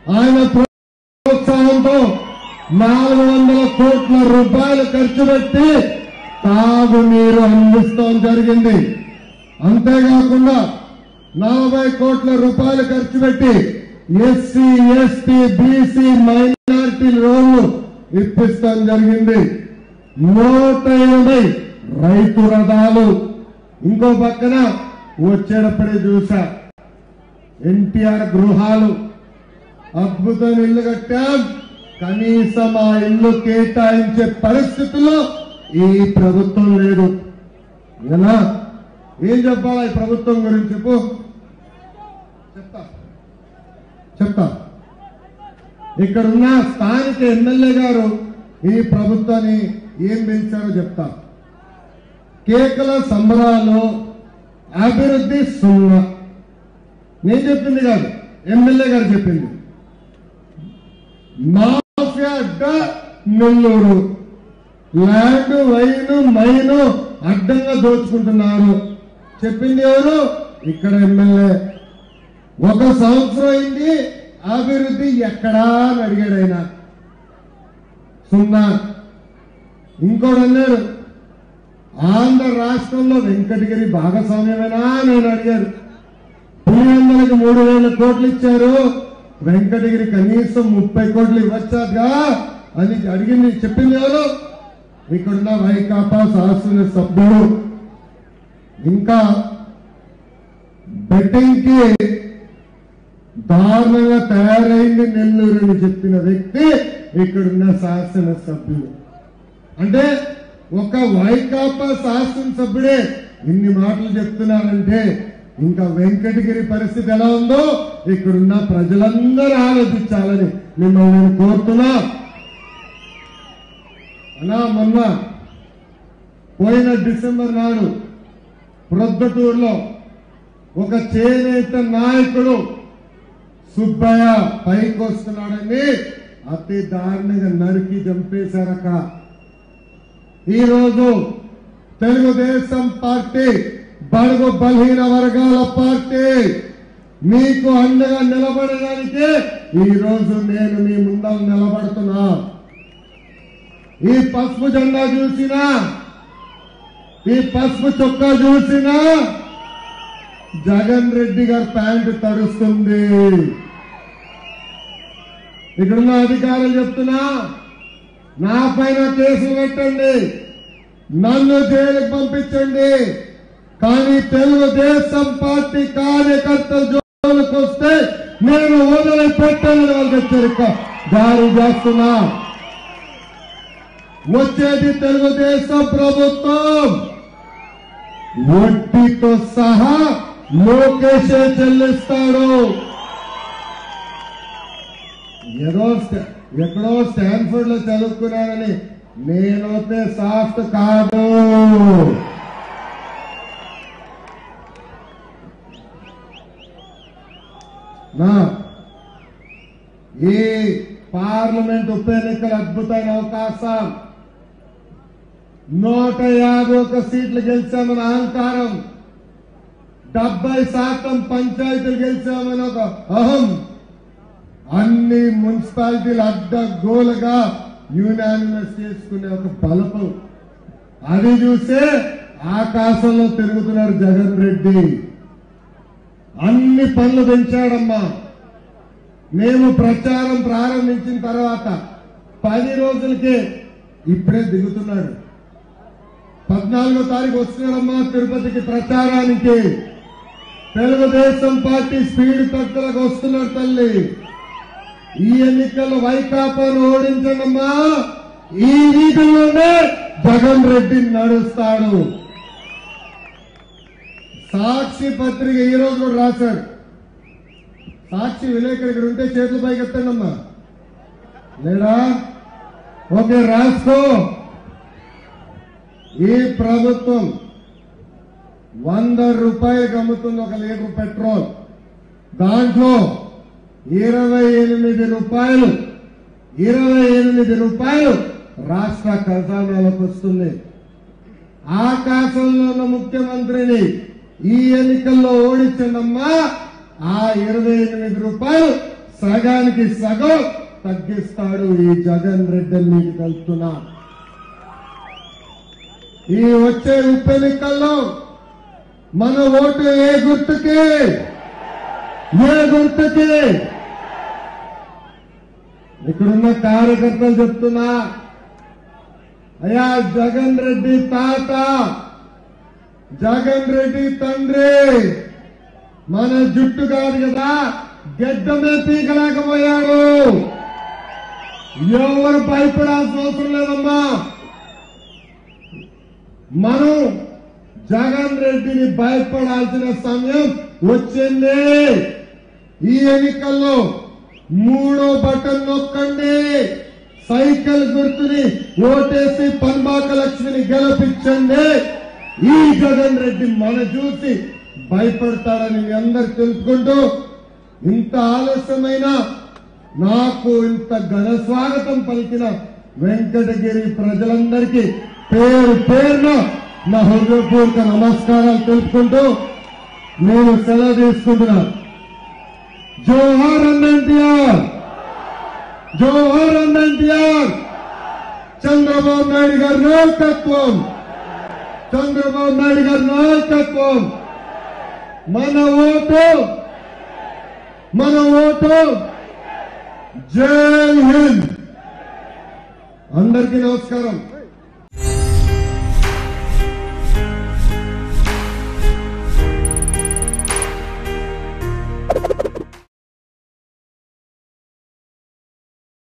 ఆయన ప్రోత్సాహంతో నాలుగు వందల కోట్ల రూపాయలు ఖర్చు పెట్టి తాగునీరు అందిస్తాం జరిగింది అంతేకాకుండా నలభై కోట్ల రూపాయలు ఖర్చు పెట్టి ఎస్సీ ఎస్టీ బీసీ మైనారిటీ లోన్లు ఇప్పిస్తాం జరిగింది నూట ఎనభై రైతు రథాలు ఇంకో పక్కన వచ్చేటప్పుడే చూసా ఎన్టీఆర్ గృహాలు అద్భుతం ఇల్లు కట్టాం కనీసం ఆ ఇల్లు కేటాయించే పరిస్థితుల్లో ఈ ప్రభుత్వం లేదు ఎలా ఏం చెప్పాలా ఈ ప్రభుత్వం గురించి చెప్పు చెప్తా చెప్తా ఇక్కడున్న స్థానిక ఎమ్మెల్యే గారు ఈ ప్రభుత్వాన్ని ఏం పెంచారో చెప్తా కేకల సంబరాలు అభివృద్ధి సున్నా నేను చెప్పింది కాదు ఎమ్మెల్యే గారు చెప్పింది మాఫియా అడ్డ నెల్లూరు ల్యాండ్ వైన్ మైన్ అడ్డంగా దోచుకుంటున్నారు చెప్పింది ఎవరు ఇక్కడ ఎమ్మెల్యే ఒక సంవత్సరం అయింది అభివృద్ధి ఎక్కడా అని అడిగాడు ఆయన సున్నా ఇంకోడు అన్నాడు ఆంధ్ర రాష్ట్రంలో వెంకటగిరి భాగస్వామ్యమేనా అని ఆయన అడిగారు పులివెందులకు మూడు వేల కోట్లు ఇచ్చారు వెంకటగిరి కనీసం ముప్పై కోట్లు ఇవ్వచ్చాగా అని అడిగింది చెప్పింది ఎవరు ఇక్కడున్న వైకాపా శాసన సభ్యుడు ఇంకా బెట్టింగ్ కి దారుణంగా తయారైంది నెల్లూరు అని చెప్పిన వ్యక్తి ఇక్కడున్న శాసన సభ్యుడు అంటే ఒక వైకాపా శాసనసభ్యుడే ఇన్ని మాటలు చెప్తున్నారంటే ఇంకా వెంకటగిరి పరిస్థితి ఎలా ఉందో ఇక్కడున్న ప్రజలందరూ ఆలోచించాలని మిమ్మల్ని నేను కోరుతున్నా అలా మొన్న పోయిన డిసెంబర్ నాడు ప్రొద్దటూరులో ఒక చేనేత నాయకుడు సుబ్బయ్య పైకి వస్తున్నాడని అతి దారుణంగా నరికి చంపేశారక్క ఈరోజు తెలుగుదేశం పార్టీ బడుగు బలహీన వర్గాల పార్టీ మీకు అండగా నిలబడడానికి ఈ రోజు నేను మీ ముందర నిలబడుతున్నా ఈ పసుపు జెండా చూసినా ఈ పసుపు చొక్కా చూసినా జగన్ రెడ్డి గారి ప్యాంటు తడుస్తుంది ఇక్కడున్న అధికారులు చెప్తున్నా నా పైన కేసులు పెట్టండి నన్ను జైలుకి పంపించండి కానీ తెలుగుదేశం పార్టీ కార్యకర్తల జోలికి వస్తే నేను వదిలిపెట్టాలని వాళ్ళకి హెచ్చరిక జారీ చేస్తున్నా వచ్చేది తెలుగుదేశం ప్రభుత్వం వడ్డీతో సహా లోకేషే చెల్లిస్తాడు ఏదో స్ట- ఎక్కడో స్టాన్ఫర్డ్ లో చదువుకున్నానని నేనైతే సాఫ్ట్ కాదు నా ఈ పార్లమెంట్ ఉప ఎన్నికల అద్భుతమైన అవకాశం నూట యాభై ఒక్క సీట్లు గెలిచామని అహంకారం డెబ్బై శాతం పంచాయతీలు గెలిచామని ఒక అహం అన్ని మున్సిపాలిటీలు అడ్డగోలుగా యునానిమస్ చేసుకునే ఒక బలపం అది చూసే ఆకాశంలో తిరుగుతున్నారు జగన్ రెడ్డి అన్ని పనులు పెంచాడమ్మా మేము ప్రచారం ప్రారంభించిన తర్వాత పది రోజులకే ఇప్పుడే దిగుతున్నాడు పద్నాలుగో తారీఖు వస్తున్నాడమ్మా తిరుపతికి ప్రచారానికి తెలుగుదేశం పార్టీ స్పీడ్ తక్కువలకు వస్తున్నాడు తల్లి ఈ ఎన్నికల్లో వైకాపాను ఓడించడమ్మా ఈ వీధుల్లోనే జగన్ రెడ్డి నడుస్తాడు సాక్షి పత్రిక ఈ రోజు కూడా రాశాడు సాక్షి విలేకరు ఇక్కడ ఉంటే చేతులు పైకి ఎత్తండమ్మా లేడా ఓకే రాసుకో ఈ ప్రభుత్వం వంద రూపాయలకు అమ్ముతుంది ఒక లీటర్ పెట్రోల్ దాంట్లో ఇరవై ఎనిమిది రూపాయలు ఇరవై ఎనిమిది రూపాయలు రాష్ట్ర ఖజానాలకు వస్తుంది ఆకాశంలో ఉన్న ముఖ్యమంత్రిని ఈ ఎన్నికల్లో ఓడించండమ్మా ఆ ఇరవై ఎనిమిది రూపాయలు సగానికి సగం తగ్గిస్తాడు ఈ జగన్ రెడ్డి అని మీకు తెలుస్తున్నా ఈ వచ్చే ఉప ఎన్నికల్లో మన ఓటు ఏ గుర్తుకి ఏ గుర్తుకి ఇక్కడున్న కార్యకర్తలు చెప్తున్నా అయ్యా జగన్ రెడ్డి తాత జగన్ రెడ్డి తండ్రి మన జుట్టు కాదు కదా గెడ్డమే పీకలేకపోయాడు ఎవరు భయపడాల్సిన అవసరం లేదమ్మా మనం జగన్ రెడ్డిని భయపడాల్సిన సమయం వచ్చింది ఈ ఎన్నికల్లో మూడో బటన్ నొక్కండి సైకిల్ గుర్తుని ఓటేసి పన్బాక లక్ష్మిని గెలిపించండి ఈ జగన్ రెడ్డి మన చూసి భయపడతాడని మీ అందరు తెలుసుకుంటూ ఇంత ఆలస్యమైన నాకు ఇంత ఘన స్వాగతం పలికిన వెంకటగిరి ప్రజలందరికీ పేరు పేరున నా హృదయపూర్వక నమస్కారాలు తెలుపుకుంటూ నేను సెలవు తీసుకుంటున్నా జోహార్ అన్నంటిఆర్ జోహార్ అన్నంటిఆర్ చంద్రబాబు నాయుడు గారి నాయకత్వం చంద్రబాబు నాయుడు గారి నాయకత్వం మన ఓటు మన ఓటు జై హింద్ అందరికీ నమస్కారం